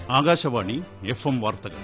Akashvani F M വാർത്തകൾ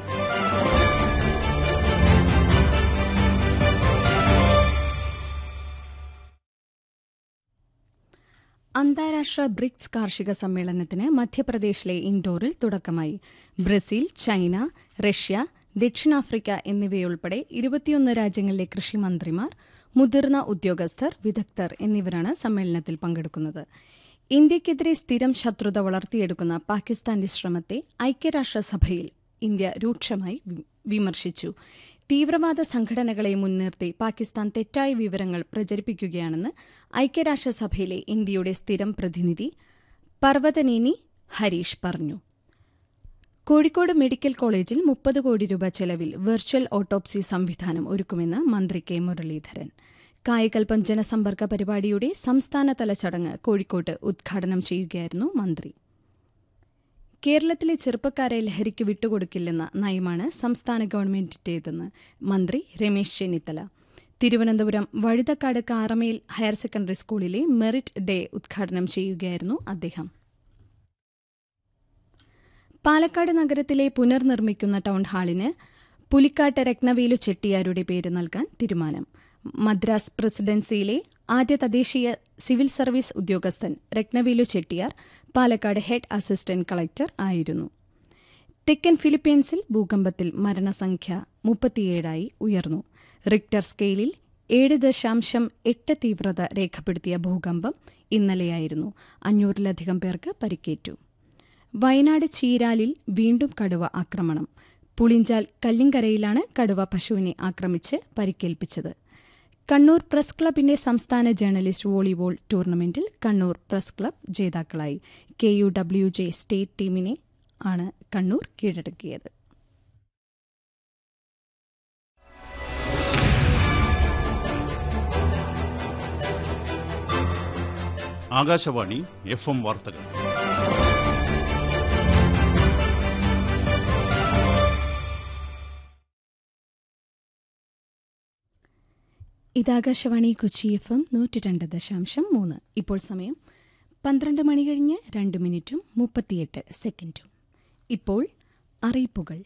അന്താരാഷ്ട്ര BRICS കാർഷിക സമ്മേളനത്തിന് മധ്യപ്രദേശിലെ ഇൻഡോറിൽ തുടക്കമായി ബ്രസീൽ ചൈന റഷ്യ ദക്ഷിണാഫ്രിക്ക എന്നിവയുൾപ്പെടെ ഇരുപത്തിയൊന്ന് രാജ്യങ്ങളിലെ കൃഷിമന്ത്രിമാർ മുതിർന്ന ഉദ്യോഗസ്ഥർ വിദഗ്ധർ എന്നിവരാണ് സമ്മേളനത്തിൽ പങ്കെടുക്കുന്നത് ഇന്ത്യയ്ക്കെതിരെ സ്ഥിരം ശത്രുത വളർത്തിയെടുക്കുന്ന പാകിസ്ഥാന്റെ ശ്രമത്തെ ഐക്യരാഷ്ട്രസഭയിൽ ഇന്ത്യ രൂക്ഷമായി വി- വിമർശിച്ചു തീവ്രവാദ സംഘടനകളെ മുൻനിർത്തി പാകിസ്ഥാൻ തെറ്റായ വിവരങ്ങൾ പ്രചരിപ്പിക്കുകയാണെന്ന് ഐക്യരാഷ്ട്രസഭയിലെ ഇന്ത്യയുടെ സ്ഥിരം പ്രതിനിധി പർവതനേനി ഹരീഷ് പറഞ്ഞു കോഴിക്കോട് മെഡിക്കൽ കോളേജിൽ മുപ്പത് കോടി രൂപ ചെലവിൽ വെർച്വൽ ഓട്ടോപ്സി സംവിധാനം ഒരുക്കുമെന്ന് മന്ത്രി കെ മുരളീധരൻ കായകൽപ്പം ജനസമ്പർക്ക പരിപാടിയുടെ സംസ്ഥാനതല ചടങ്ങ് കോഴിക്കോട്ട് ഉദ്ഘാടനം ചെയ്യുകയായിരുന്നു മന്ത്രി കേരളത്തിലെ ചെറുപ്പക്കാരെ ലഹരിക്ക് വിട്ടുകൊടുക്കില്ലെന്ന നയമാണ് സംസ്ഥാന ഗവൺമെന്റിന്റേതെന്ന് മന്ത്രി Ramesh Chennithala Thiruvananthapuram Vazhuthacaud Carmel higher secondary സ്കൂളിലെ മെറിറ്റ് ഡേ ഉദ്ഘാടനം ചെയ്യുകയായിരുന്നു അദ്ദേഹം പാലക്കാട് നഗരത്തിലെ പുനർനിർമ്മിക്കുന്ന ടൗൺ ഹാളിന് പുലിക്കാട്ട് രത്നവേലു ചെട്ടിയാരുടെ പേര് നൽകാൻ തീരുമാനം മദ്രാസ് പ്രസിഡൻസിയിലെ ആദ്യ തദ്ദേശീയ സിവിൽ സർവീസ് ഉദ്യോഗസ്ഥൻ Rathnavelu Chettiar Palakkad head assistant collector ആയിരുന്നു തെക്കൻ ഫിലിപ്പീൻസിൽ ഭൂകമ്പത്തിൽ മരണസംഖ്യ മുപ്പത്തിയേഴായി ഉയർന്നു റിക്ടർ സ്കെയിലിൽ ഏഴ് ദശാംശം എട്ട് തീവ്രത രേഖപ്പെടുത്തിയ ഭൂകമ്പം ഇന്നലെയായിരുന്നു അഞ്ഞൂറിലധികം പേർക്ക് പരിക്കേറ്റു വയനാട് ചീരാലിൽ വീണ്ടും കടുവ ആക്രമണം പുളിഞ്ചാൽ കല്ലിങ്കരയിലാണ് കടുവ പശുവിനെ ആക്രമിച്ച് പരിക്കേൽപ്പിച്ചത് കണ്ണൂർ പ്രസ് ക്ലബിന്റെ സംസ്ഥാന ജേർണലിസ്റ്റ് വോളിബോൾ ടൂർണമെന്റിൽ കണ്ണൂർ പ്രസ് ക്ലബ് ജേതാക്കളായി K U W J state ടീമിനെ ആണ് കണ്ണൂർ കീഴടക്കിയത് ആകാശവാണി എഫ് എം വാർത്തകൾ ഇതാകാശവാണി കൊച്ചി എഫ് എം നൂറ്റി രണ്ട് ദശാംശം മൂന്ന് ഇപ്പോൾ സമയം പന്ത്രണ്ട് മണി കഴിഞ്ഞ് രണ്ട് മിനിറ്റും മുപ്പത്തിയെട്ട് സെക്കൻഡും ഇപ്പോൾ അറിയിപ്പുകൾ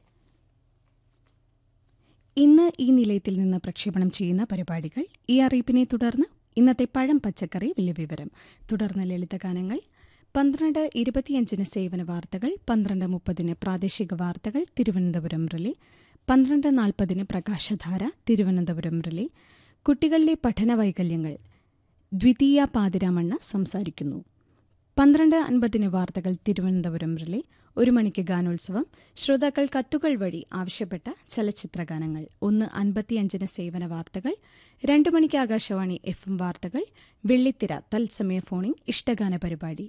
ഇന്ന് ഈ നിലയത്തിൽ നിന്ന് പ്രക്ഷേപണം ചെയ്യുന്ന പരിപാടികൾ ഈ അറിയിപ്പിനെ തുടർന്ന് ഇന്നത്തെ പഴം പച്ചക്കറി വലിയ വിവരം തുടർന്ന് ലളിതഗാനങ്ങൾ പന്ത്രണ്ട് ഇരുപത്തിയഞ്ചിന് സേവന വാർത്തകൾ പന്ത്രണ്ട് മുപ്പതിന് പ്രാദേശിക വാർത്തകൾ തിരുവനന്തപുരം റിലേ പന്ത്രണ്ട് നാൽപ്പതിന് പ്രകാശധാര തിരുവനന്തപുരം റിലേ കുട്ടികളിലെ പഠന വൈകല്യങ്ങൾ ദ്വിതീയ പാതിരാമണ്ണ സംസാരിക്കുന്നു പന്ത്രണ്ട് അൻപതിന് വാർത്തകൾ തിരുവനന്തപുരം റിലേ ഒരു മണിക്ക് ഗാനോത്സവം ശ്രോതാക്കൾ കത്തുകൾ വഴി ആവശ്യപ്പെട്ട ചലച്ചിത്രഗാനങ്ങൾ ഒന്ന് അൻപത്തിയഞ്ചിന് സേവന വാർത്തകൾ രണ്ടു മണിക്ക് ആകാശവാണി എഫ് എം വാർത്തകൾ വെള്ളിത്തിര തത്സമയ ഫോണിംഗ് ഇഷ്ടഗാന പരിപാടി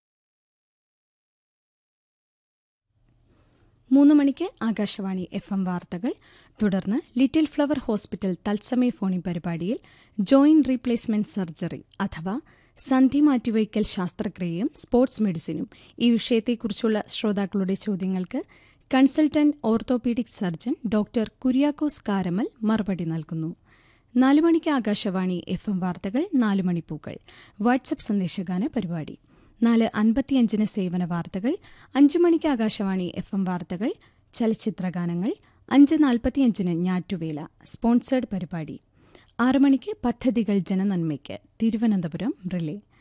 മൂന്ന് മണിക്ക് ആകാശവാണി എഫ് എം വാർത്തകൾ തുടർന്ന് ലിറ്റിൽ ഫ്ലവർ ഹോസ്പിറ്റൽ തത്സമയ ഫോണിംഗ് പരിപാടിയിൽ ജോയിന്റ് റീപ്ലേസ്മെന്റ് സർജറി അഥവാ സന്ധി മാറ്റിവയ്ക്കൽ ശാസ്ത്രക്രിയയും സ്പോർട്സ് മെഡിസിനും ഈ വിഷയത്തെക്കുറിച്ചുള്ള ശ്രോതാക്കളുടെ ചോദ്യങ്ങൾക്ക് consultant orthopaedic surgeon doctor Kuriakose Karamel മറുപടി നൽകുന്നു നാലു മണിക്ക് ആകാശവാണി എഫ് എം വാർത്തകൾ നാലു മണിപ്പൂക്കൾ വാട്സപ്പ് സന്ദേശഗാന പരിപാടി നാല് അൻപത്തിയഞ്ചിന് സേവന വാർത്തകൾ അഞ്ചു മണിക്ക് ആകാശവാണി എഫ് എം വാർത്തകൾ ചലച്ചിത്രഗാനങ്ങൾ അഞ്ച് നാൽപ്പത്തിയഞ്ചിന് ഞാറ്റുവേല സ്പോൺസേഡ് പരിപാടി ആറു മണിക്ക് പദ്ധതികൾ ജനനന്മയ്ക്ക് തിരുവനന്തപുരം റിലേ